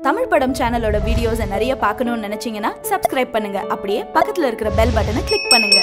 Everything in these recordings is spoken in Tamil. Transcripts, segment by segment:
தமிழ் படம் சேனலோட வீடியோஸை நிறைய பார்க்கணும்னு நினைச்சீங்கன்னா சப்ஸ்கிரைப் பண்ணுங்க அப்படியே பக்கத்துல இருக்கிற பெல் பட்டனை கிளிக் பண்ணுங்க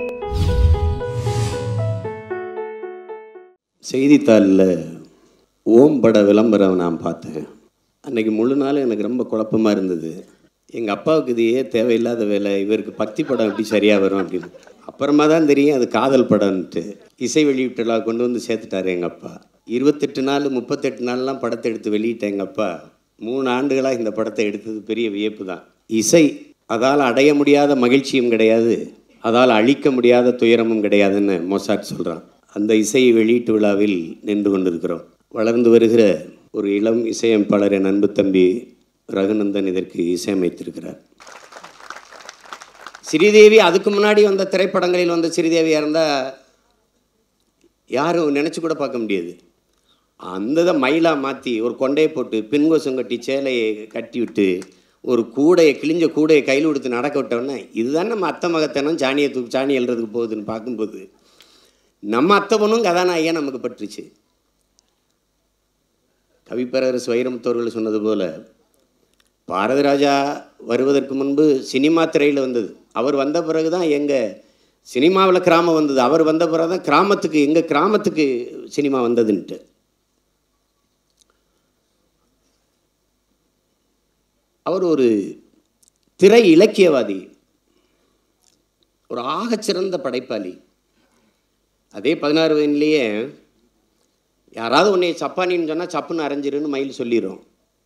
செய்தித்தாளில் ஓம் பட விளம்பரம் நான் பார்த்தேன் அன்னைக்கு முழு நாள் எனக்கு ரொம்ப குழப்பமாக இருந்தது எங்கள் அப்பாவுக்கு இது ஏன் தேவையில்லாத வேலை இவருக்கு பக்தி படம் எப்படி சரியாக வரும் அப்படின்னு அப்புறமா தான் தெரியும் அது காதல் படம்ன்ட்டு இசை வெளியீட்டுலா கொண்டு வந்து சேர்த்துட்டாரு எங்கள் அப்பா இருபத்தெட்டு நாள் முப்பத்தெட்டு நாள்லாம் படத்தை எடுத்து வெளியிட்ட எங்கள் அப்பா மூணு ஆண்டுகளாக இந்த படத்தை எடுத்தது பெரிய வியப்பு தான் இசை அதால் அடைய முடியாத மகிழ்ச்சியும் கிடையாது அதால் அழிக்க முடியாத துயரமும் கிடையாதுன்னு மொசாட் சொல்கிறான் அந்த இசை வெளியீட்டு விழாவில் நின்று கொண்டிருக்கிறோம் வளர்ந்து வருகிற ஒரு இளம் இசையமைப்பாளர் என் அன்பு தம்பி ரகுநந்தன் இதற்கு இசையமைத்திருக்கிறார் ஸ்ரீதேவி அதுக்கு முன்னாடி வந்த திரைப்படங்களில் வந்த ஸ்ரீதேவியாக இருந்தால் யாரும் நினச்சி கூட பார்க்க முடியாது அந்த இதை மயிலாக மாற்றி ஒரு கொண்டையை போட்டு பின்கோசம் கட்டி சேலையை கட்டி விட்டு ஒரு கூடையை கிழிஞ்ச கூடையை கையில் கொடுத்து நடக்க விட்டோன்னே இதுதான் நம்ம அத்தை மகத்தனம் சாணியை தூக்கு சாணி எழுறதுக்கு போகுதுன்னு பார்க்கும்போது நம்ம அத்தை பொண்ணும் கதாநாயகியாக நமக்கு பட்டுருச்சு கவிப்பரரசு வைரமுத்தவர்கள் சொன்னது போல பாரதி ராஜா வருவதற்கு முன்பு சினிமா திரையில் வந்தது அவர் வந்த பிறகு தான் எங்கள் சினிமாவில் கிராமம் வந்தது அவர் வந்த பிறகு தான் கிராமத்துக்கு எங்கள் கிராமத்துக்கு சினிமா வந்ததுன்ட்டு அவர் ஒரு திரை இலக்கியவாதி ஒரு ஆகச்சிறந்த படைப்பாளி அதே பதினாறு வயதுலேயே யாராவது உன்னை சப்பானின்னு சொன்னால் சப்புன்னு அரைஞ்சிருன்னு மயில் சொல்லிடும்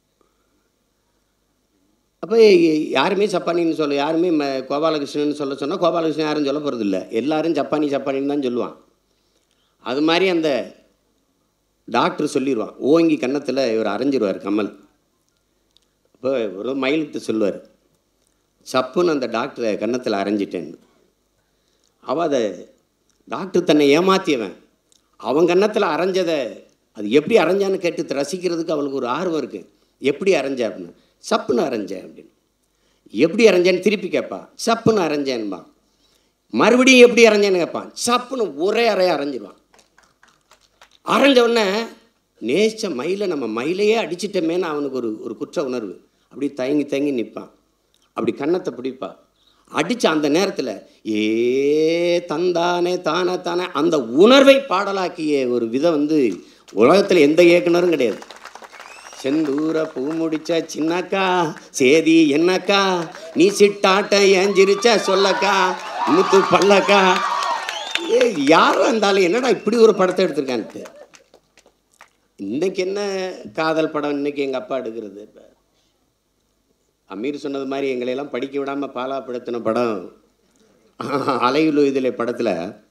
அப்போ யாருமே சப்பானின்னு சொல்ல யாருமே ம கோபாலகிருஷ்ணன் சொல்ல சொன்னால் கோபாலகிருஷ்ணன் யாரும் சொல்ல போகிறதில்ல எல்லாரும் ஜப்பானி ஜப்பானின்னு தான் சொல்லுவான் அது மாதிரி அந்த டாக்டர் சொல்லிடுவான் ஓங்கி கன்னத்தில் இவர் அரைஞ்சிருவார் கமல் அப்போ ஒரு மயிலுக்கு சொல்லுவார் சப்புன்னு அந்த டாக்டரை கன்னத்தில் அரைஞ்சிட்டேன்னு அவள் அதை டாக்டர் தன்னை ஏமாத்தியவன் அவன் கன்னத்தில் அரைஞ்சதை அது எப்படி அரைஞ்சான்னு கேட்டு ரசிக்கிறதுக்கு அவளுக்கு ஒரு ஆர்வம் இருக்குது எப்படி அரைஞ்ச அப்படின்னு சப்புன்னு அரைஞ்சேன் அப்படின்னு எப்படி அரைஞ்சேன்னு திருப்பி கேட்பான் சப்புன்னு அரைஞ்சேன்பான் மறுபடியும் எப்படி அரைஞ்சேன்னு கேட்பான் சப்புன்னு ஒரே அறைய அரைஞ்சிடுவான் அரைஞ்ச உடனே நேச்ச மயிலை நம்ம மயிலையே அடிச்சிட்டமேன்னு அவனுக்கு ஒரு ஒரு குற்ற உணர்வு அப்படி தயங்கி தயங்கி நிற்பான் அப்படி கன்னத்தை பிடிப்பா அடித்த அந்த நேரத்தில் ஏ தந்தானே தானே தானே அந்த உணர்வை பாடலாக்கிய ஒரு விதம் வந்து உலகத்தில் எந்த இயக்குனரும் கிடையாது செந்தூர பூ முடிச்ச சின்னக்கா சேதி என்னக்கா நீ சிட்டாட்ட ஏஞ்சிருச்ச சொல்லக்கா முத்து பல்லக்கா ஏ யாரும் இருந்தாலும் என்னடா இப்படி ஒரு படத்தை எடுத்திருக்கான்ட்டு இன்னைக்கு என்ன காதல் படம் இன்னைக்கு எங்கள் அப்பா எடுக்கிறது இப்போ அமீர் சொன்னது மாதிரி எங்களையெல்லாம் படிக்க விடாமல் பாலாப்படுத்தின படம் அலையுலு இதில் படத்தில்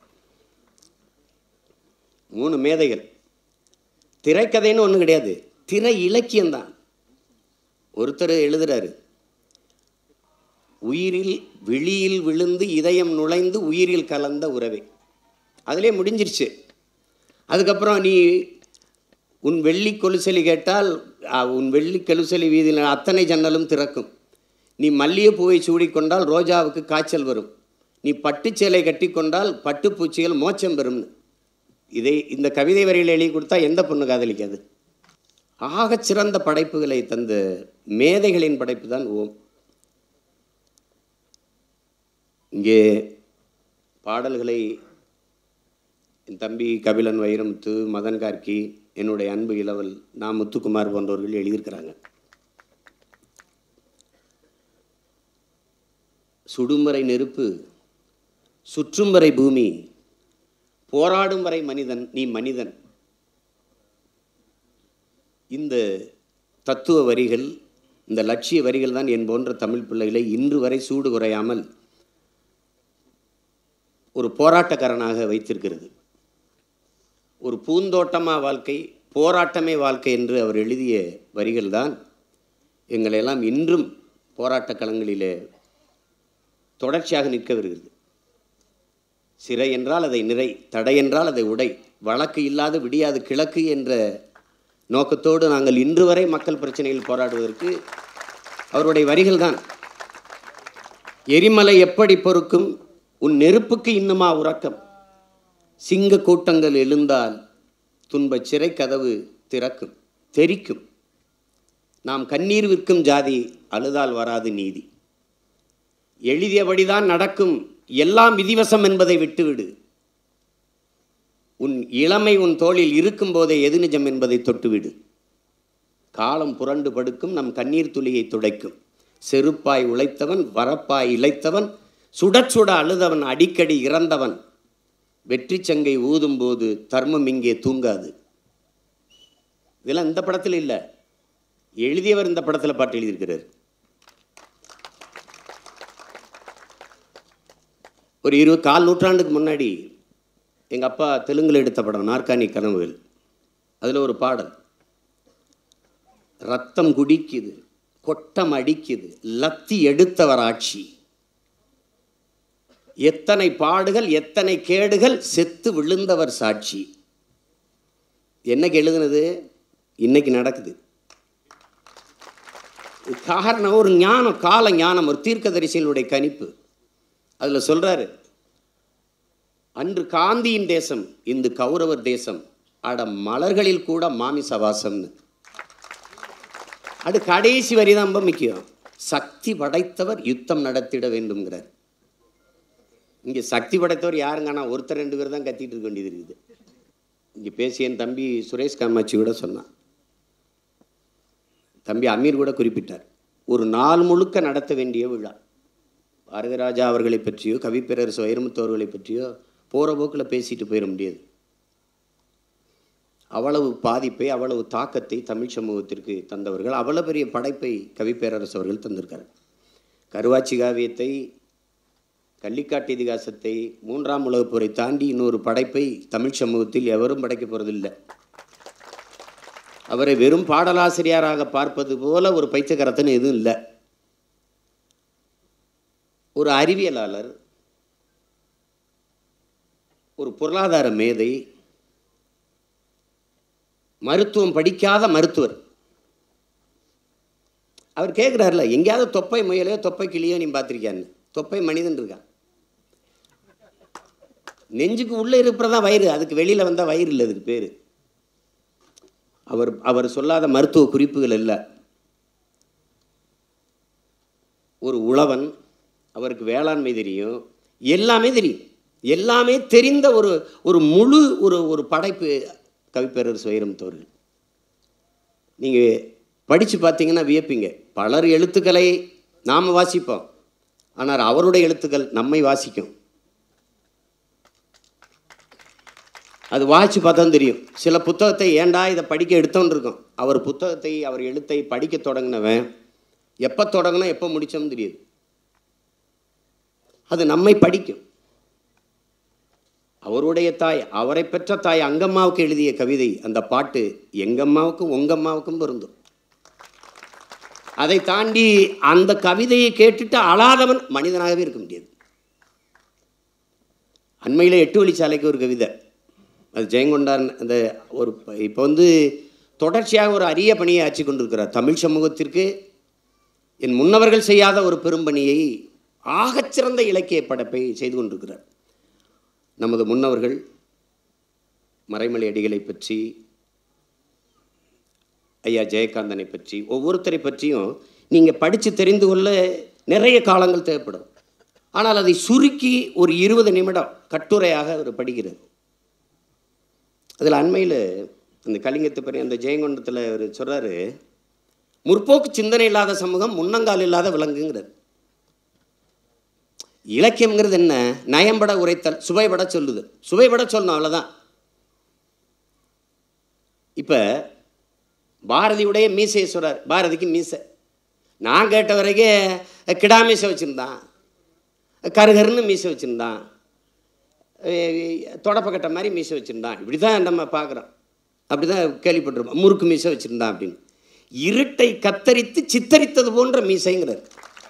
மூணு மேதைகள் திரைக்கதைன்னு ஒன்றும் கிடையாது திரை இலக்கியம்தான் ஒருத்தர் எழுதுறாரு உயிரில் விழியில் விழுந்து இதயம் நுழைந்து உயிரில் கலந்த உறவே அதிலே முடிஞ்சிருச்சு அதுக்கப்புறம் நீ உன் வெள்ளி கொலுசலி கேட்டால் அ, உன் வெள்ளி கொலுசலி வீதியில் அத்தனை ஜன்னலும் திறக்கும் நீ மல்லிகைப்பூவை சூடிக்கொண்டால் ரோஜாவுக்கு காய்ச்சல் வரும் நீ பட்டுச்சேலை கட்டிக்கொண்டால் பட்டுப்பூச்சிகள் மோட்சம் பெறும்னு இதை இந்த கவிதை வரியில் எழுதி கொடுத்தா எந்த பொண்ணு காதலிக்காது ஆகச் சிறந்த படைப்புகளை தந்த மேதைகளின் படைப்பு தான் ஓம் இங்கே பாடல்களை என் தம்பி கபிலன் வைரமுத்து மதன் கார்கி என்னுடைய அன்பு இளவல் நான் முத்துக்குமார் போன்றவர்கள் எழுதியிருக்கிறாங்க சுடுமறை நெருப்பு சுற்றும் வரை பூமி போராடும் வரை மனிதன் நீ மனிதன் இந்த தத்துவ வரிகள் இந்த லட்சிய வரிகள் தான் என் போன்ற தமிழ் பிள்ளைகளை இன்று வரை சூடு குறையாமல் ஒரு போராட்டக்காரனாக வைத்திருக்கிறது ஒரு பூந்தோட்டமா வாழ்க்கை போராட்டமே வாழ்க்கை என்று அவர் எழுதிய வரிகள் தான் எங்களையெல்லாம் இன்றும் போராட்டக் களங்களிலே தொடர்ச்சியாக நிற்க வருகிறது சிறை என்றால் அதை நிறை தடை என்றால் அதை உடை வழக்கு இல்லாத விடியாது கிழக்கு என்ற நோக்கத்தோடு நாங்கள் இன்று வரை மக்கள் பிரச்சனையில் போராடுவதற்கு அவருடைய வரிகள் தான் எரிமலை எப்படி பொறுக்கும் உன் நெருப்புக்கு இன்னுமா உறக்கம் சிங்க கூட்டங்கள் எழுந்தால் துன்பச் சிறை கதவு திறக்கும் தெரிக்கும் நாம் கண்ணீர் விற்கும் ஜாதி அழுதால் வராது நீதி எழுதியபடிதான் நடக்கும் எல்லாம் விதிவசம் என்பதை விட்டுவிடு உன் இளமை உன் தோளில் இருக்கும்போதே எது நிஜம் என்பதை தொட்டுவிடு காலம் புரண்டு படுக்கும் நம் கண்ணீர் துளியை துடைக்கும் செருப்பாய் உழைத்தவன் வரப்பாய் இழைத்தவன் சுடச் சுட அழுதவன் அடிக்கடி இறந்தவன் வெற்றி சங்கை ஊதும்போது தர்மம் இங்கே தூங்காது இதெல்லாம் இந்த படத்தில் இல்லை எழுதியவர் இந்த படத்தில் பாட்டு எழுதியிருக்கிறார் ஒரு இருபது கால் நூற்றாண்டுக்கு முன்னாடி எங்கள் அப்பா தெலுங்கில் எடுத்த படம் நாற்காணி கனவுகள் அதில் ஒரு பாடல் ரத்தம் குடிக்குது கொட்டம் அடிக்குது லத்தி எடுத்தவர் ஆட்சி எத்தனை பாடுகள் எத்தனை கேடுகள் செத்து விழுந்தவர் சாட்சி என்னைக்கு எழுதுனது இன்னைக்கு நடக்குது காரணம் ஒரு ஞானம் கால ஞானம் ஒரு தீர்க்கதரிசிகளுடைய கணிப்பு அதில் சொல்றாரு அன்று காந்தியின் தேசம் இந்து கௌரவர் தேசம் அட மலர்களில் கூட மாமிசவாசம்னு அது கடைசி வரி தான் ரொம்ப முக்கியம் சக்தி படைத்தவர் யுத்தம் நடத்திட வேண்டும்ங்கிறார் இங்கே சக்தி படைத்தவர் யாருங்கன்னா ஒருத்தர் ரெண்டு பேர் தான் கத்திட்டு இருக்க வேண்டியது இருக்குது இங்கே பேசிய என் தம்பி சுரேஷ் காமாட்சி கூட சொன்னான் தம்பி அமீர் கூட குறிப்பிட்டார் ஒரு நாள் முழுக்க நடத்த வேண்டிய விழா பாரதிராஜா அவர்களை பற்றியோ கவிப்பேரரசு வைரமுத்து அவர்களை பற்றியோ போகிற போக்கில் பேசிட்டு போயிட முடியாது அவ்வளவு பாதிப்பை அவ்வளவு தாக்கத்தை தமிழ் சமூகத்திற்கு தந்தவர்கள் அவ்வளவு பெரிய படைப்பை கவிப்பேரரசு அவர்கள் தந்திருக்கார் கருவாச்சி காவியத்தை கள்ளிக்காட்டு இதிகாசத்தை மூன்றாம் உலகப் போரை தாண்டி இன்னொரு படைப்பை தமிழ் சமூகத்தில் எவரும் படைக்க போகிறதில்லை அவரை வெறும் பாடலாசிரியராக பார்ப்பது போல ஒரு பைத்தியகரத்தன் எதுவும் இல்லை ஒரு அறிவியலாளர் ஒரு பொருளாதார மேதை மருத்துவம் படிக்காத மருத்துவர் அவர் கேட்குறாருல எங்கேயாவது தொப்பை முயலையோ தொப்பை கிளியோ நீ பார்த்துருக்கியான்னு தொப்பை மனிதன் இருக்கான் நெஞ்சுக்கு உள்ளே இருக்கிறதான் வயிறு அதுக்கு வெளியில் வந்தால் வயிறு இல்லை அதுக்கு பேர் அவர் அவர் சொல்லாத மருத்துவ குறிப்புகள் இல்லை ஒரு உழவன் அவருக்கு வேளாண்மை தெரியும் எல்லாமே தெரியும் எல்லாமே தெரிந்த ஒரு ஒரு முழு ஒரு ஒரு படைப்பு கவிப்பேரரசு வைரமுத்தவர்கள் நீங்கள் படித்து பார்த்தீங்கன்னா வியப்பீங்க பலர் எழுத்துக்களை நாம் வாசிப்போம் ஆனால் அவருடைய எழுத்துக்கள் நம்மை வாசிக்கும் அது வாசித்து பார்த்தா தெரியும் சில புத்தகத்தை ஏண்டா இதை படிக்க எடுத்தோன்னு இருக்கும் அவர் புத்தகத்தை அவர் எழுத்தை படிக்க தொடங்கினவன் எப்போ தொடங்கினா எப்போ முடித்தோம்னு தெரியுது அது நம்மை படிக்கும் அவருடைய தாய் அவரை பெற்ற தாய் அங்கம்மாவுக்கு எழுதிய கவிதை அந்த பாட்டு எங்கம்மாவுக்கும் உங்கம்மாவுக்கும் பொருந்தும் அதை தாண்டி அந்த கவிதையை கேட்டுட்டு அழாதவன் மனிதனாகவே இருக்க முடியாது அண்மையில் எட்டு வழிச்சாலைக்கு ஒரு கவிதை அது ஜெயங்கொண்டார் அந்த ஒரு இப்போ வந்து தொடர்ச்சியாக ஒரு அரிய பணியை ஆட்சி கொண்டிருக்கிறார் தமிழ் சமூகத்திற்கு என் முன்னவர்கள் செய்யாத ஒரு பெரும்பணியை ஆகச்சிறந்த இலக்கிய படைப்பை செய்து கொண்டிருக்கிறார் நமது முன்னவர்கள் மறைமலை அடிகளை பற்றி ஐயா ஜெயகாந்தனை பற்றி ஒவ்வொருத்தரை பற்றியும் நீங்கள் படித்து தெரிந்து கொள்ள நிறைய காலங்கள் தேவைப்படும் ஆனால் அதை சுருக்கி ஒரு இருபது நிமிடம் கட்டுரையாக அவர் படிக்கிறது அதில் அண்மையில் அந்த கலிங்கத்தை பற்றி அந்த ஜெயங்கொண்டத்தில் அவர் சொல்கிறாரு முற்போக்கு சிந்தனை இல்லாத சமூகம் முன்னங்கால் இல்லாத விலங்குங்கிறார் இலக்கியம்ங்கிறது என்ன நயம்பட உரைத்தல் சுவைபட சொல்லுது சுவைபட சொல்லணும் அவ்வளோதான் இப்போ பாரதியுடைய மீசையை சொல்கிறார் பாரதிக்கு மீசை நான் கேட்ட வரைக்கும் கிடா மீசை வச்சுருந்தான் கருகருன்னு மீசை வச்சுருந்தான் தொடப்பக்கட்ட மாதிரி மீசை வச்சுருந்தான் இப்படி தான் நம்ம பார்க்குறோம் அப்படி தான் கேள்விப்பட்டிருப்போம் முறுக்கு மீசை வச்சுருந்தான் அப்படின்னு இருட்டை கத்தரித்து சித்தரித்தது போன்ற மீசைங்கிறார்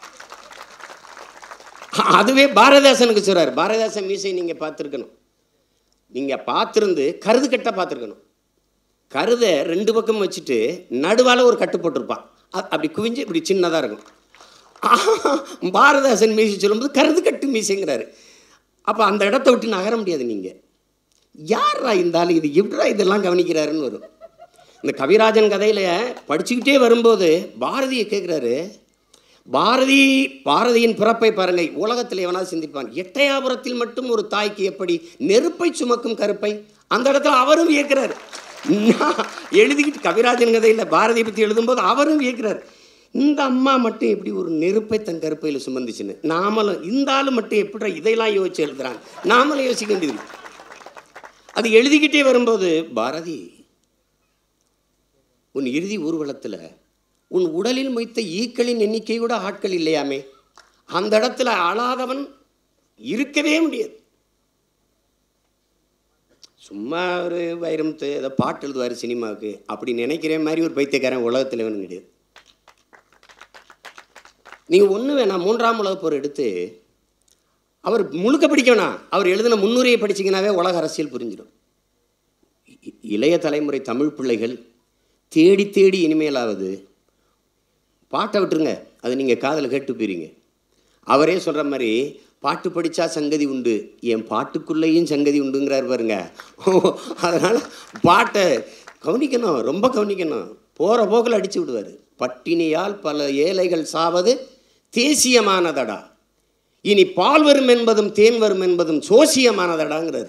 அதுவே பாரதிதாசனுக்கு சொல்கிறார் பாரதிதாசன் மீசை நீங்கள் பார்த்துருக்கணும் நீங்கள் பார்த்துருந்து கருது கட்ட பார்த்துருக்கணும் கருதை ரெண்டு பக்கம் வச்சுட்டு நடுவால் ஒரு கட்டு போட்டிருப்பான் அ- அப்படி குவிஞ்சு இப்படி சின்னதாக இருக்கும் பாரதிதாசன் மீசை சொல்லும்போது கருது கட்டு மீசைங்கிறாரு அப்போ அந்த இடத்த விட்டு நகர முடியாது நீங்கள் யாரா இந்த ஆள் இது எப்படா இதெல்லாம் கவனிக்கிறாருன்னு வரும் இந்த கவிராஜன் கதையில் படிச்சுக்கிட்டே வரும்போது பாரதியை கேட்குறாரு பாரதி பாரதியின் பிறப்பை பாருங்க உலகத்தில் எவனாவது சிந்திப்பான் எட்டயாபுரத்தில் மட்டும் ஒரு தாய்க்கு எப்படி நெருப்பை சுமக்கும் கருப்பை அந்த இடத்துல அவரும் வியக்கிறார் நான் எழுதிக்கிட்டு கவிராஜன் கதையில் பாரதியை பற்றி எழுதும்போது அவரும் வியக்கிறார் இந்த அம்மா மட்டும் எப்படி ஒரு நெருப்பை தன் கருப்பையில் சுமந்துச்சுன்னு நாமளும் இந்த ஆளு மட்டும் எப்படி இதையெல்லாம் யோசிச்சு எழுதுறாங்க நாமளும் யோசிக்க வேண்டியது இருக்கு. அது எழுதிக்கிட்டே வரும்போது பாரதி உன் இறுதி ஊர்வலத்தில் உன் உடலில் மொய்த்த ஈக்களின் எண்ணிக்கை கூட ஆட்கள் இல்லையாமே அந்த இடத்துல அழாதவன் இருக்கவே முடியாது சும்மா ஒரு வைரமுத்து ஏதோ பாட்டு எழுதுவார் சினிமாவுக்கு அப்படி நினைக்கிற மாதிரி ஒரு பைத்தியக்காரன் உலகத்தில் வேணும் கிடையாது நீங்கள் ஒன்று வேணாம் மூன்றாம் உலகப் போர் எடுத்து அவர் முழுக்க படிக்க வேணாம் அவர் எழுதின முன்னுரையை படிச்சீங்கன்னாவே உலக அரசியல் புரிஞ்சிடும் இ- இளைய தலைமுறை தமிழ் பிள்ளைகள் தேடி தேடி இனிமேலாவது பாட்டை விட்டுருங்க அது நீங்கள் காதில் கேட்டு போயிருங்க அவரே சொல்கிற மாதிரி பாட்டு படித்தா சங்கதி உண்டு என் பாட்டுக்குள்ளேயும் சங்கதி உண்டுங்கிறார் பாருங்க அதனால் பாட்டை கவனிக்கணும் ரொம்ப கவனிக்கணும் போகிற போக்கில் அடித்து விடுவார் பட்டினியால் பல ஏழைகள் சாவது தேசியமானதடா இனி பால் வரும் என்பதும் தேன் வரும் என்பதும் சோசியமானதடாங்கிறாரு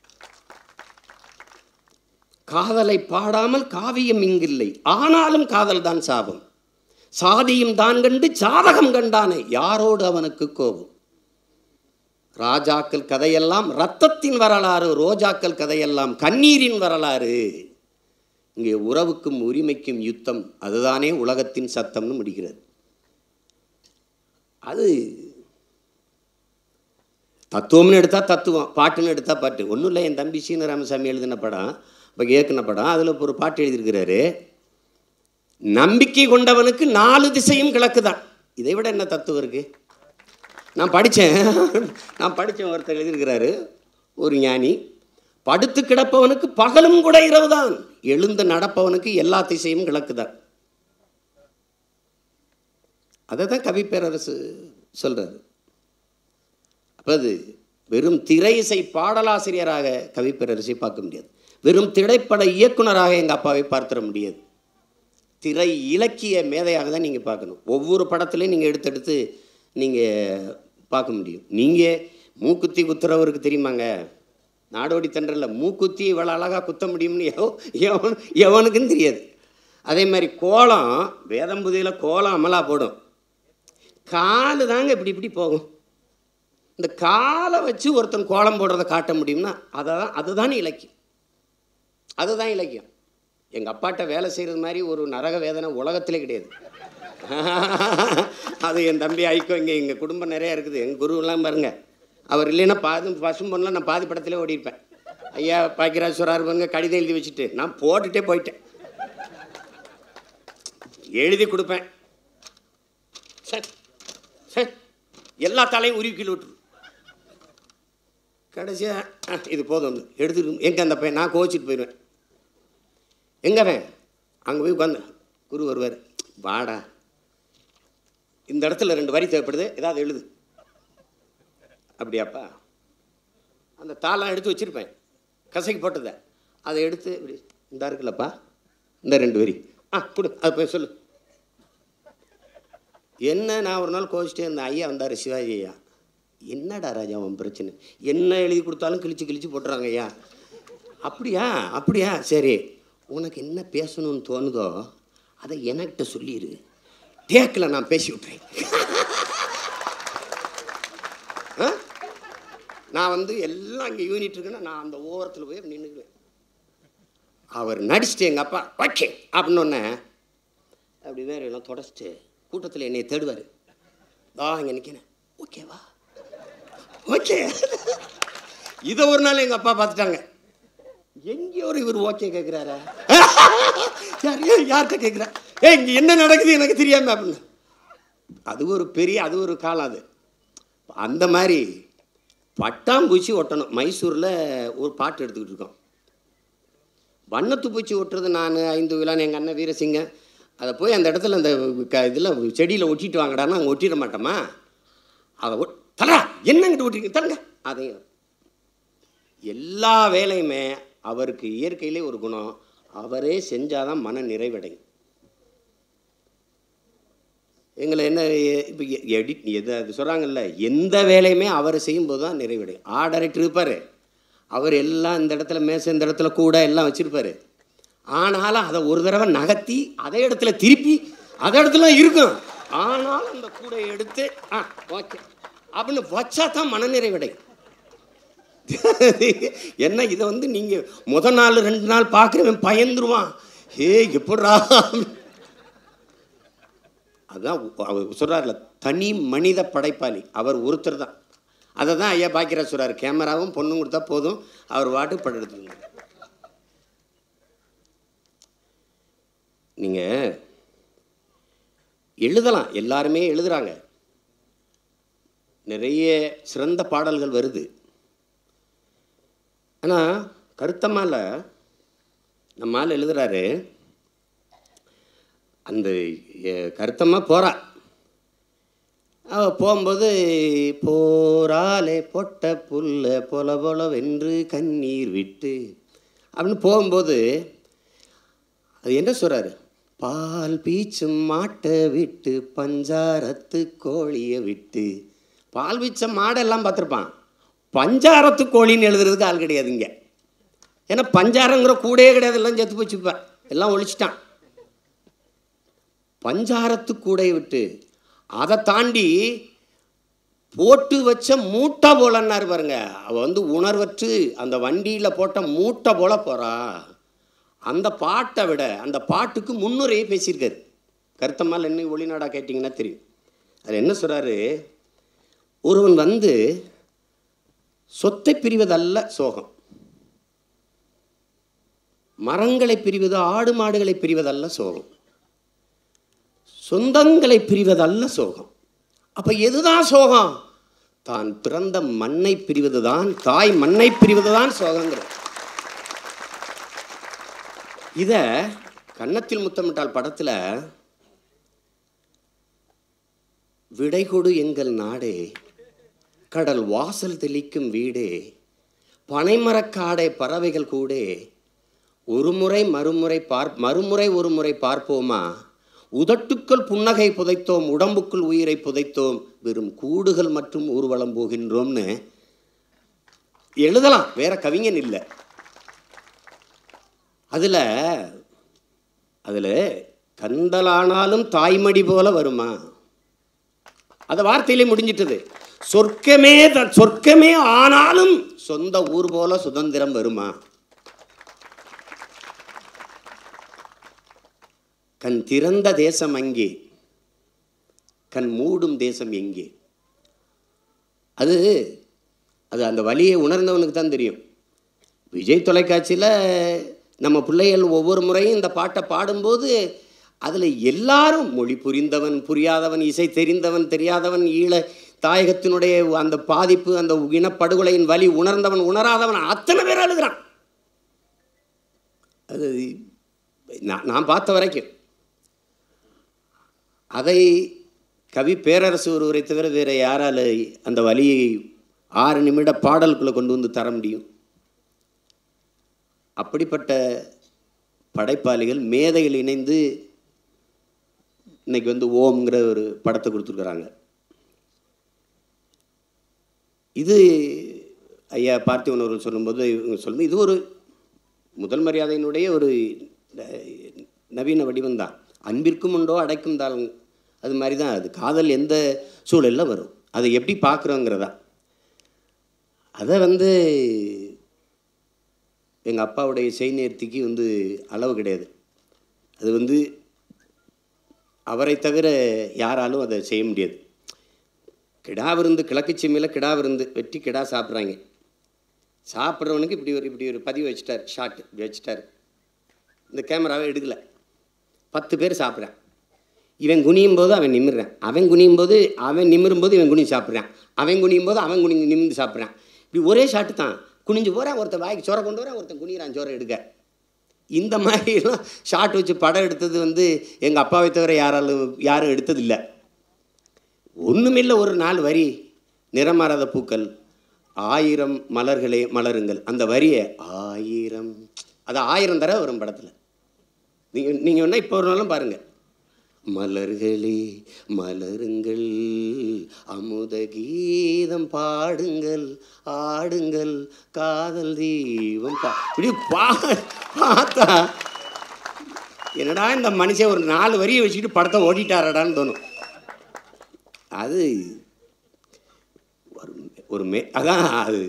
காதலை பாடாமல் காவியம் இங்கில்லை ஆனாலும் காதல் தான் சாபம் சாதியும் தான் கண்டு சாதகம் கண்டானே யாரோடு அவனுக்கு கோபம் ராஜாக்கள் கதையெல்லாம் ரத்தத்தின் வரலாறு ரோஜாக்கள் கதையெல்லாம் கண்ணீரின் வரலாறு இங்கே உறவுக்கும் உரிமைக்கும் யுத்தம் அதுதானே உலகத்தின் சத்தம்னு முடிக்கிறது அது தத்துவம்னு எடுத்தால் தத்துவம் பாட்டுன்னு எடுத்தால் பாட்டு ஒன்றும் இல்லை என் தம்பி சீன ராமசாமி எழுதின படம் இப்போ இயக்குன படம் அதில் ஒரு பாட்டு எழுதியிருக்கிறாரு நம்பிக்கை கொண்டவனுக்கு நாலு திசையும் கிழக்குதான் இதை விட என்ன தத்துவம் இருக்கு நான் படித்தேன் நான் படித்தேன் ஒருத்தர் எழுதியிருக்கிறாரு ஒரு ஞானி படுத்து கிடப்பவனுக்கு பகலும் கூட இரவுதான் எழுந்து நடப்பவனுக்கு எல்லா திசையும் கிழக்குதான் அதை தான் கவி பேரரசு சொல்கிறாரு அப்போ அது வெறும் திரை இசை பாடலாசிரியராக கவி பேரரசை பார்க்க முடியாது வெறும் திரைப்பட இயக்குனராக எங்கள் அப்பாவை பார்த்துட முடியாது திரை இலக்கிய மேதையாக தான் நீங்கள் பார்க்கணும் ஒவ்வொரு படத்துலையும் நீங்கள் எடுத்தெடுத்து நீங்கள் பார்க்க முடியும் நீங்கள் மூக்குத்தி குத்துறவருக்கு தெரியுமாங்க நாடோடி தண்டரில் மூக்குத்தி இவ்வளோ அழகாக குத்த முடியும்னு எவ எவன் எவனுக்குன்னு தெரியாது அதே மாதிரி கோலம் வேதம்புதியில் கோலம் அமலா போடும் காலு தாங்க இப்படி இப்படி போகும் இந்த காலை வச்சு ஒருத்தன் கோலம் போடுறதை காட்ட முடியும்னா அதை தான் அதுதான் இலக்கியம் அதுதான் இலக்கியம் எங்கள் அப்பாட்ட வேலை செய்கிறது மாதிரி ஒரு நரக வேதனை உலகத்திலே கிடையாது அது என் தம்பி ஐக்கோ இங்கே எங்கள் குடும்பம் நிறையா இருக்குது எங்கள் குருவெல்லாம் பாருங்க அவர் இல்லைன்னா பாதி பசும் பொண்ணில் நான் பாதி படத்திலே ஓடிருப்பேன் ஐயா பாக்கியராஜ் சொல்கிறார் பாருங்க கடிதம் எழுதி வச்சுட்டு நான் போட்டுட்டே போயிட்டேன் எழுதி கொடுப்பேன் சார் சார் எல்லா தலையும் உருவி கீழே விட்டுரு கடைசியாக இது போதும் எடுத்துட்டு எங்கே அந்த பையன் நான் கோச்சிட்டு போயிடுவேன் எங்கே அவன் அங்கே போய் உட்காந்து குரு வருவார் வாடா இந்த இடத்துல ரெண்டு வரி தேவைப்படுது ஏதாவது எழுது அப்படியாப்பா அந்த தாளம் எடுத்து வச்சுருப்பேன் கசைக்கு போட்டதை அதை எடுத்து இப்படி இந்த இருக்குல்லப்பா இந்த ரெண்டு வரி ஆ கொடு அது போய் சொல்லு என்ன நான் ஒரு நாள் கோச்சிட்டே இருந்தேன் ஐயா வந்தார் சிவாஜி ஐயா என்னடா ராஜா உன் பிரச்சனை என்ன எழுதி கொடுத்தாலும் கிழிச்சு கிழிச்சு போட்டுறாங்க ஐயா அப்படியா அப்படியா சரி உனக்கு என்ன பேசணும்னு தோணுதோ அதை என்கிட்ட சொல்லிடு டேக்கில் நான் பேசி விட்றேன் ஆ? நான் வந்து எல்லாம் இங்கே யூனிட் இருக்குன்னா நான் அந்த ஓரத்தில் போய் நின்றுக்குவேன் அவர் நடிச்சிட்டு எங்கள் அப்பா ஓகே அப்படின்னு ஒன்று அப்படி வேற எல்லாம் தொடச்சிட்டு கூட்டத்தில் என்னை தேடுவார் வா இங்கே நிற்கிறேன் ஓகேவா ஓகே இதை ஒரு நாள் எங்கள் அப்பா பார்த்துட்டாங்க எங்கேயோ ஒரு இவர் ஓகே கேட்குறாரா யார் யார் யார்கிட்ட கேட்குறா ஏ இங்கே என்ன நடக்குது எனக்கு தெரியாம அப்படின்னு அது ஒரு பெரிய அது ஒரு காலம் அது அந்த மாதிரி பட்டாம்பூச்சி ஒட்டணும் மைசூரில் ஒரு பாட்டு எடுத்துக்கிட்டு இருக்கோம் வண்ணத்து பூச்சி ஒட்டுறது நான் ஐந்து விழான்னு எங்கள் அண்ணன் வீரசிங்கம் அதை போய் அந்த இடத்துல அந்த க இதில் செடியில் ஒட்டிட்டு வாங்கடான்னா அங்கே ஒட்டிட மாட்டோமா அதை ஒட் தலா என்னங்கிட்ட ஒட்டிருக்கீங்க தரங்க அதையும் எல்லா வேலையுமே அவருக்கு இயற்கையிலே ஒரு குணம் அவரே செஞ்சாதான் மன நிறைவடையும் எங்களை என்ன இப்போ எடிட் எது அது சொல்கிறாங்கல்ல எந்த வேலையுமே அவர் செய்யும்போது தான் நிறைவடையும் ஆர்ட் டைரக்டர் இருப்பார் அவர் எல்லாம் இந்த இடத்துல மேசை இந்த இடத்துல கூட எல்லாம் வச்சுருப்பாரு ஆனாலும் அதை ஒரு தடவை நகர்த்தி அதே இடத்துல திருப்பி அதே இடத்துல இருக்கும் ஆனாலும் அந்த கூடையை எடுத்து ஆ ஓகே அப்படின்னு வச்சா தான் மனநிறைவடையும் என்ன இதை வந்து நீங்கள் முத நாள் ரெண்டு நாள் பார்க்குறவன் பயந்துருவான் ஏ எப்படா அதான் அவர் சொல்கிறார்ல தனி மனித படைப்பாளி அவர் ஒருத்தர் தான் அதை தான் ஐயா பாக்கியராஜ் சொல்கிறார் கேமராவும் பொண்ணும் கொடுத்தா போதும் அவர் வாட்டு படம் எடுத்துக்கணும் நீங்கள் எழுதலாம் எல்லாருமே எழுதுகிறாங்க நிறைய சிறந்த பாடல்கள் வருது ஆனால் கருத்தமால நம்ம ஆள் எழுதுறாரு அந்த எ- கருத்தம்மா போகிறா அவ போகும்போது போராலே பொட்ட புல்ல பொல பொல வென்று கண்ணீர் விட்டு அப்படின்னு போகும்போது அது என்ன சொல்கிறாரு பால் பீச்சும் மாட்டை விட்டு பஞ்சாரத்து கோழியை விட்டு பால் பீச்ச மாடெல்லாம் பார்த்துருப்பான் பஞ்சாரத்து கோழின்னு எழுதுறதுக்கு ஆள் கிடையாது இங்கே ஏன்னா பஞ்சாரங்கிற கூடயே கிடையாது எல்லாம் செத்து போச்சுப்பேன் எல்லாம் ஒழிச்சிட்டான் பஞ்சாரத்து கூடையை விட்டு அதை தாண்டி போட்டு வச்ச மூட்டை போலன்னாரு பாருங்க அவ வந்து உணர்வற்று அந்த வண்டியில் போட்ட மூட்டை போல போறா அந்த பாட்டை விட அந்த பாட்டுக்கு முன்னுரையை பேசியிருக்காரு கருத்தம்மால் என்ன ஒளிநாடா கேட்டிங்கன்னா தெரியும் அதில் என்ன சொல்கிறாரு ஒருவன் வந்து சொத்தை பிரிவதல்ல சோகம் மரங்களை பிரிவது ஆடு மாடுகளை பிரிவதல்ல சோகம் சொந்தங்களை பிரிவதல்ல சோகம் அப்ப எதுதான் சோகம் தான் பிறந்த மண்ணை பிரிவதுதான் தாய் மண்ணை பிரிவதுதான் சோகங்கிற இத கன்னத்தில் முத்தமிட்டால் படத்துல விடை கொடு எங்கள் நாடே கடல் வாசல் தெளிக்கும் வீடே பனைமரக்காடை பறவைகள் கூடே ஒரு முறை மறுமுறை பார் மறுமுறை ஒரு முறை பார்ப்போமா உதட்டுக்குள் புன்னகை புதைத்தோம் உடம்புக்குள் உயிரை புதைத்தோம் வெறும் கூடுகள் மற்றும் ஊர்வலம் போகின்றோம்னு எழுதலாம் வேற கவிஞன் இல்லை அதில் அதில் கந்தலானாலும் தாய்மடி போல வருமா அந்த வார்த்தையிலே முடிஞ்சிட்டது சொர்க்கமே த- சொர்க்கமே ஆனாலும் சொந்த ஊர் போல சுதந்திரம் வருமா கண் திறந்த தேசம் அங்கே கண் மூடும் தேசம் எங்கே அது அது அந்த வழியை உணர்ந்தவனுக்கு தான் தெரியும் விஜய் தொலைக்காட்சியில் நம்ம பிள்ளைகள் ஒவ்வொரு முறையும் இந்த பாட்டை பாடும்போது அதில் எல்லாரும் மொழி புரிந்தவன் புரியாதவன் இசை தெரிந்தவன் தெரியாதவன் ஈழ தாயகத்தினுடைய அந்த பாதிப்பு அந்த இனப்படுகொலையின் வலி உணர்ந்தவன் உணராதவன் அத்தனை பேர் அழுகிறான் அது நான் நான் பார்த்த வரைக்கும் அதை கவி பேரரசு ஒருவரை தவிர வேறு யாரால அந்த வலியை ஆறு நிமிட பாடலுக்குள்ளே கொண்டு வந்து தர முடியும் அப்படிப்பட்ட படைப்பாளிகள் மேதைகள் இணைந்து இன்னைக்கு வந்து ஓம்ங்கிற ஒரு படத்தை கொடுத்துருக்குறாங்க இது ஐயா பார்த்திபன் அவர்கள் சொல்லும்போது இவங்க சொல்லும்போது இது ஒரு முதல் மரியாதையினுடைய ஒரு அஹ், நவீன வடிவம் தான் அன்பிற்கும் உண்டோ அடைக்கும் தாள் அது மாதிரி தான் அது காதல் எந்த சூழலில் வரும் அதை எப்படி பார்க்குறோங்கிறதா அதை வந்து எங்கள் அப்பாவுடைய செய்நேர்த்திக்கு வந்து அளவு கிடையாது அது வந்து அவரை தவிர யாராலும் அதை செய்ய முடியாது கிடா விருந்து கிழக்கு செம்மையில் கிடா விருந்து வெட்டி கிடா சாப்பிட்றாங்க சாப்பிட்றவனுக்கு இப்படி ஒரு இப்படி ஒரு பதிவு வச்சுட்டார் ஷாட் இப்படி வச்சுட்டார் இந்த கேமராவை எடுக்கலை பத்து பேர் சாப்பிட்றான் இவன் குனியும் போது அவன் நிமிர்றான் அவன் குனியும் போது அவன் நிமிரும் போது இவன் குனிஞ்சு சாப்பிட்றான் அவன் குனியும் போது அவன் குனி நிமிர்ந்து சாப்பிட்றான் இப்படி ஒரே ஷாட்டு தான் குனிஞ்சு போகிறான் ஒருத்தன் வாய்க்கு சோறை கொண்டு வரான் ஒருத்தன் குனிகிறான் சோறை எடுக்க இந்த மாதிரிலாம் ஷாட் வச்சு படம் எடுத்தது வந்து எங்கள் அப்பாவை தவிர யாராலும் யாரும் எடுத்ததில்லை ஒன்றுமில்லை ஒரு நாலு வரி நிறமாறாத பூக்கள் ஆயிரம் மலர்களே மலருங்கள் அந்த வரியை ஆயிரம் அது ஆயிரம் தடவை வரும் படத்தில் நீங்கள் நீங்கள் வேணால் இப்போ ஒரு நாளும் பாருங்கள் மலர்களே மலருங்கள் அமுத கீதம் பாடுங்கள் ஆடுங்கள் காதல் தீபம் பா இப்படி பா பார்த்தா என்னடா இந்த மனுஷன் ஒரு நாலு வரியை வச்சுக்கிட்டு படத்தை ஓடிட்டாரடான்னு தோணும் அது ஒரு ஒரு மே அதான் அது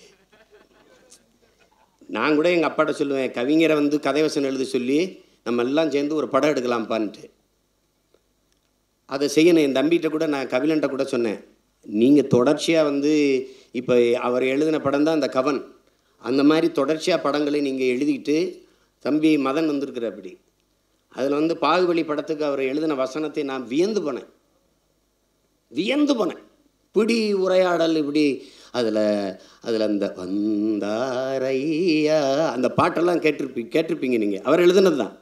நான் கூட எங்கள் அப்பாட்ட சொல்லுவேன் கவிஞரை வந்து கதை வசனம் எழுத சொல்லி நம்ம எல்லாம் சேர்ந்து ஒரு படம் எடுக்கலாம்ப்பான்ட்டு அதை செய்யணும் என் தம்பிகிட்ட கூட நான் கபிலன்ட்ட கூட சொன்னேன் நீங்கள் தொடர்ச்சியாக வந்து இப்போ அவர் எழுதின படம் தான் அந்த கவன் அந்த மாதிரி தொடர்ச்சியாக படங்களை நீங்கள் எழுதிக்கிட்டு தம்பி மதன் வந்திருக்கிற அப்படி அதில் வந்து பாகுபலி படத்துக்கு அவர் எழுதின வசனத்தை நான் வியந்து போனேன் வியந்து போனேன் பிடி உரையாடல் இப்படி அதில் அதில் அந்த வந்தாரையா அந்த பாட்டெல்லாம் கேட்டிருப்பீ கேட்டிருப்பீங்க நீங்கள் அவர் எழுதுனது தான்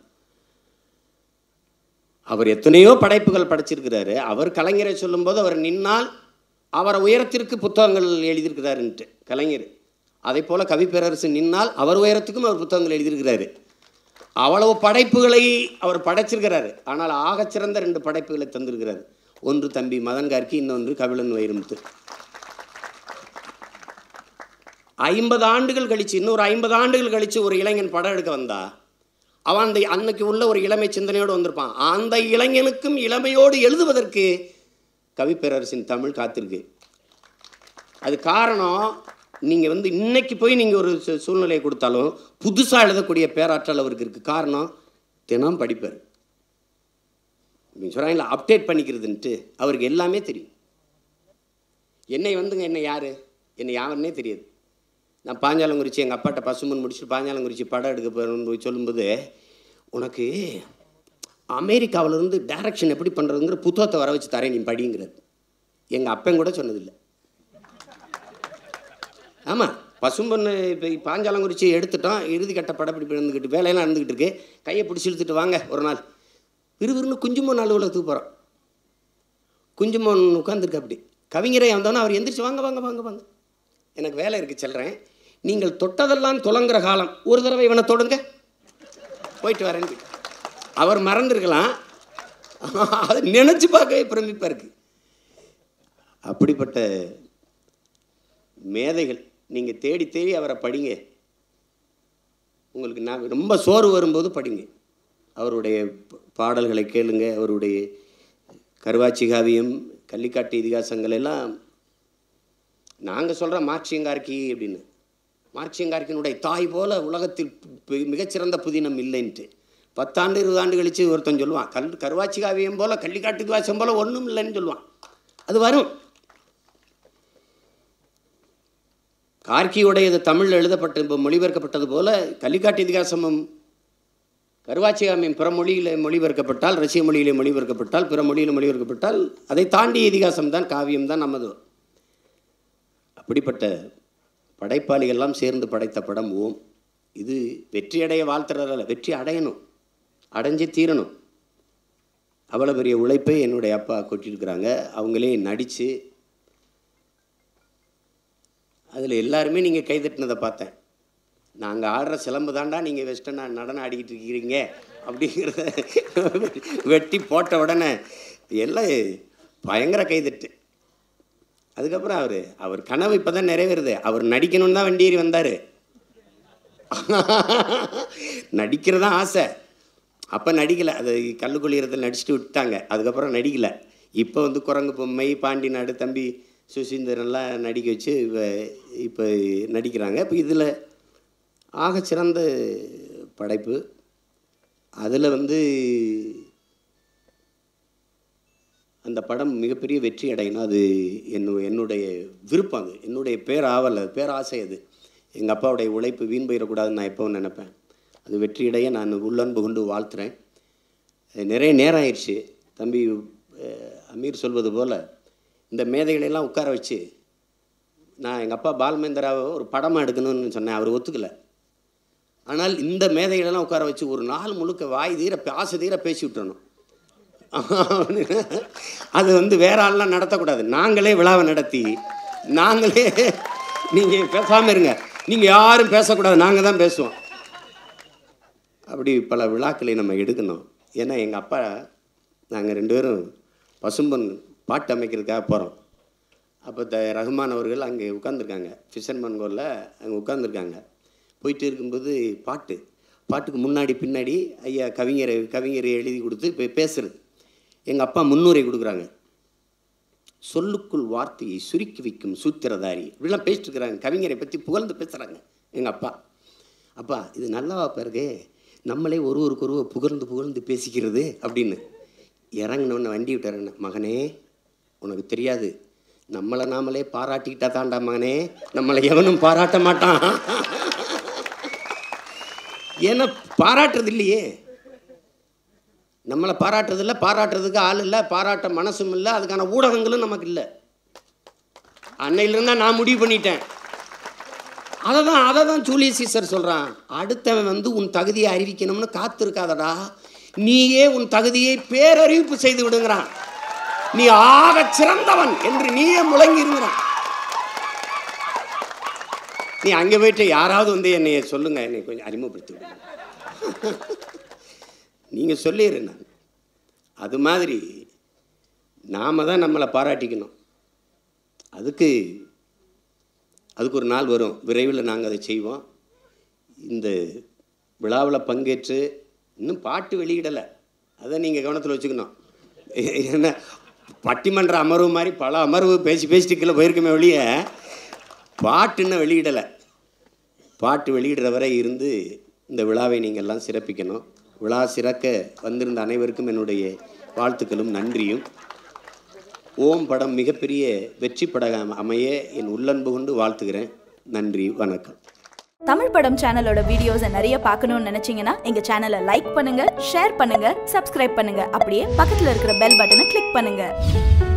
அவர் எத்தனையோ படைப்புகள் படைச்சிருக்கிறாரு அவர் கலைஞரை சொல்லும்போது அவர் நின்னால் அவரை உயரத்திற்கு புத்தகங்கள் எழுதியிருக்கிறாருன்ட்டு கலைஞர் அதே போல் கவிப்பேரரசு நின்னால் அவர் உயரத்துக்கும் அவர் புத்தகங்கள் எழுதியிருக்கிறாரு அவ்வளவு படைப்புகளை அவர் படைச்சிருக்கிறாரு ஆனால் ஆகச்சிறந்த ரெண்டு படைப்புகளை தந்திருக்கிறார் ஒன்று தம்பி மதன் கார்கி இன்னொன்று கபிலன் வைரமுத்து ஐம்பது ஆண்டுகள் கழிச்சு இன்னொரு ஐம்பது ஆண்டுகள் கழிச்சு ஒரு இளைஞன் படம் எடுக்க வந்தா அவன் அந்த அன்னைக்கு உள்ள ஒரு இளமை சிந்தனையோடு வந்திருப்பான் அந்த இளைஞனுக்கும் இளமையோடு எழுதுவதற்கு கவிப்பேரரசின் தமிழ் காத்திருக்கு அது காரணம் நீங்கள் வந்து இன்னைக்கு போய் நீங்கள் ஒரு சூ- சூழ்நிலையை கொடுத்தாலும் புதுசாக எழுதக்கூடிய பேராற்றல் அவருக்கு இருக்குது காரணம் தினம் படிப்பார் நீங்கள் சொல்கிறாங்களா அப்டேட் பண்ணிக்கிறதுன்ட்டு அவருக்கு எல்லாமே தெரியும் என்னை வந்துங்க என்ன யார் என்னை யாருன்னே தெரியாது நான் பாஞ்சாலங்குறிச்சி எங்கள் அப்பாட்ட பசுமன் முடிச்சுட்டு பாஞ்சாலங்குறிச்சி படம் எடுக்க போகிறோம்னு போய் சொல்லும்போது உனக்கு அமெரிக்காவிலேருந்து டைரக்ஷன் எப்படி பண்ணுறதுங்கிற புத்தகத்தை வர வச்சு தரேன் நீ படிங்கிறது எங்கள் அப்பன் கூட சொன்னதில்லை ஆமாம் பசும்பொண்ணு இப்போ பாஞ்சாலங்குறிச்சி எடுத்துட்டோம் இறுதி கட்ட படப்பிடிப்பு இருந்துக்கிட்டு வேலையெல்லாம் இருந்துக்கிட்டு இருக்கு கையை பிடிச்சி இழுத்துட்டு வாங்க ஒரு நாள் விறுவிறுன்னு குஞ்சுமோன் அலுவலகத்துக்கு போகிறோம் குஞ்சுமோன் உட்காந்துருக்கு அப்படி கவிஞரே வந்தோன்னே அவர் எந்திரிச்சு வாங்க வாங்க வாங்க வாங்க எனக்கு வேலை இருக்குது செல்றேன் நீங்கள் தொட்டதெல்லாம் துலங்குற காலம் ஒரு தடவை இவனை தொடுங்க போயிட்டு வரேன்னு அவர் மறந்துருக்கலாம் அதை நினச்சி பார்க்கவே பிரமிப்பாக இருக்கு அப்படிப்பட்ட மேதைகள் நீங்கள் தேடி தேடி அவரை படிங்க உங்களுக்கு நான் ரொம்ப சோறு வரும்போது படிங்க அவருடைய ப- பாடல்களை கேளுங்க அவருடைய கருவாச்சி காவியம் கள்ளிக்காட்டு இதிகாசங்கள் எல்லாம் நாங்கள் சொல்கிற மார்க்சியங்கார்கி அப்படின்னு மார்க்சியங்கார்க்கினுடைய தாய் போல உலகத்தில் பி- மிகச்சிறந்த புதினம் இல்லைன்ட்டு பத்தாண்டு இருபது ஆண்டு கழித்து ஒருத்தன் சொல்லுவான் கல் கருவாச்சி காவியம் போல கள்ளிக்காட்டு இதிகாசம் போல ஒன்றும் இல்லைன்னு சொல்லுவான் அது வரும் கார்கியுடையது தமிழில் எழுதப்பட்டு இப்போ மொழிபெயர்க்கப்பட்டது போல கள்ளிக்காட்டு இதிகாசமும் கருவாச்சிகாமியம் பிற மொழியில் மொழிபெயர்க்கப்பட்டால் ரஷ்ய மொழியிலே மொழிபெயர்க்கப்பட்டால் பிற மொழியில் மொழிபெயர்க்கப்பட்டால் அதை தாண்டி இதிகாசம் தான் காவியம் தான் நமது அப்படிப்பட்ட படைப்பாளிகள்லாம் சேர்ந்து படைத்த படம் ஓம் இது வெற்றியடைய வாழ்த்துறதில்ல வெற்றி அடையணும் அடைஞ்சே தீரணும் அவ்வளோ பெரிய உழைப்பை என்னுடைய அப்பா கொட்டியிருக்கிறாங்க அவங்களே நடித்து அதில் எல்லாருமே நீங்கள் கைதட்டினதை பார்த்தேன் நாங்கள் ஆடுற சிலம்பு தாண்டா நீங்கள் வெஸ்டர்னா நடனம் ஆடிக்கிட்டு இருக்கிறீங்க அப்படிங்கிறத வெட்டி போட்ட உடனே எல்லாம் பயங்கர கைதட்டு அதுக்கப்புறம் அவர் அவர் கனவு இப்போ தான் நிறைவேறுது அவர் நடிக்கணும்னு தான் வண்டியேறி வந்தார் நடிக்கிறதா ஆசை அப்போ நடிக்கலை அது கல்லுக்குழியறத்தில் நடிச்சுட்டு விட்டாங்க அதுக்கப்புறம் நடிக்கலை இப்போ வந்து குரங்கு பொம்மை பாண்டி நாடு தம்பி சுசீந்தரெல்லாம் நடிக்க வச்சு இப்போ நடிக்கிறாங்க இப்போ இதில் ஆகச்சிறந்த படைப்பு அதில் வந்து அந்த படம் மிகப்பெரிய வெற்றி அடையணும் அது என்ன என்னுடைய விருப்பம் அது என்னுடைய பேராவல் அது பேராசை அது எங்கள் அப்பாவுடைய உழைப்பு வீண் போயிடக்கூடாதுன்னு நான் எப்பவும் நினைப்பேன் அது வெற்றியடைய நான் உள்ளன்பு கொண்டு வாழ்த்துறேன் அது நிறைய நேரம் ஆயிடுச்சு தம்பி அஹ், அமீர் சொல்வது போல் இந்த மேதைகளெல்லாம் உட்கார வச்சு நான் எங்கள் அப்பா பால்மேந்திராவை ஒரு படமாக எடுக்கணும்னு சொன்னேன் அவர் ஒத்துக்கலை ஆனால் இந்த மேதைகளெல்லாம் உட்கார வச்சு ஒரு நாள் முழுக்க வாய் தீர ஆசை தீர பேசி விட்டுறணும் அது வந்து வேற ஆள்லாம் நடத்தக்கூடாது நாங்களே விழாவை நடத்தி நாங்களே நீங்கள் பேசாமல் இருங்க நீங்கள் யாரும் பேசக்கூடாது நாங்கள் தான் பேசுவோம் அப்படி பல விழாக்களை நம்ம எடுக்கணும் ஏன்னா எங்கள் அப்பா நாங்கள் ரெண்டு பேரும் பசும்பொன் பாட்டு அமைக்கிறதுக்காக போகிறோம் அப்போ த ரஹ்மான் அவர்கள் அங்கே உட்காந்துருக்காங்க ஃபிஷர்மன் கோலில் அங்கே உட்காந்துருக்காங்க போயிட்டு இருக்கும்போது பாட்டு பாட்டுக்கு முன்னாடி பின்னாடி ஐயா கவிஞரை கவிஞரை எழுதி கொடுத்து இப்போ பேசுறது எங்கள் அப்பா முன்னுரை கொடுக்குறாங்க சொல்லுக்குள் வார்த்தையை சுருக்கி வைக்கும் சூத்திரதாரி இப்படிலாம் பேசிட்டு இருக்கிறாங்க கவிஞரை பற்றி புகழ்ந்து பேசுகிறாங்க எங்கள் அப்பா அப்பா இது நல்லாவா பிறகு நம்மளே ஒருவருக்கு ஒருவர் புகழ்ந்து புகழ்ந்து பேசிக்கிறது அப்படின்னு இறங்கினோன்னு வண்டி விட்டாருன்னு மகனே உனக்கு தெரியாது நம்மளை நாமளே பாராட்டிக்கிட்டா தாண்டா மகனே நம்மளை எவனும் பாராட்ட மாட்டான் ஏன்னா பாராட்டுறது இல்லையே நம்மளை பாராட்டுறதில்ல பாராட்டுறதுக்கு ஆள் இல்லை பாராட்ட மனசும் இல்லை அதுக்கான ஊடகங்களும் நமக்கு இல்லை அன்னையிலிருந்தா நான் முடிவு பண்ணிட்டேன் அதை தான் அதை தான் ஜூலியஸ் சீசர் சொல்கிறான் அடுத்தவன் வந்து உன் தகுதியை அறிவிக்கணும்னு காத்திருக்காதடா நீயே உன் தகுதியை பேரறிவிப்பு செய்து விடுங்கிறான் நீ ஆகச் சிறந்தவன் என்று நீயே முழங்கிருங்கிறான் நீ அங்கே போயிட்டு யாராவது வந்து என்னை சொல்லுங்க என்னை கொஞ்சம் அறிமுகப்படுத்தி விடுங்க நீங்கள் சொல்லிடுற நான் அது மாதிரி நாம தான் நம்மளை பாராட்டிக்கணும் அதுக்கு அதுக்கு ஒரு நாள் வரும் விரைவில் நாங்கள் அதை செய்வோம் இந்த விழாவில் பங்கேற்று இன்னும் பாட்டு வெளியிடலை அதை நீங்கள் கவனத்தில் வச்சுக்கணும் ஏன்னா பட்டிமன்ற அமர்வு மாதிரி பல அமர்வு பேசி பேசிட்டு கீழே போயிருக்கமே வெளிய பாட்டு இன்னும் வெளியிடலை பாட்டு வெளியிடுற வரை இருந்து இந்த விழாவை நீங்கள் எல்லாம் சிறப்பிக்கணும் விழா சிறக்க வந்திருந்த அனைவருக்கும் என்னுடைய வாழ்த்துக்களும் நன்றியும் ஓம் படம் மிகப்பெரிய வெற்றி படம் அமைய என் உள்ளன்பு கொண்டு வாழ்த்துகிறேன் நன்றி வணக்கம் தமிழ் படம் சேனலோட வீடியோஸை நிறைய பார்க்கணும்னு நினைச்சீங்கன்னா எங்க சேனலை லைக் பண்ணுங்க ஷேர் பண்ணுங்க சப்ஸ்கிரைப் பண்ணுங்க அப்படியே பக்கத்துல இருக்கிற பெல் பட்டனை கிளிக் பண்ணுங்க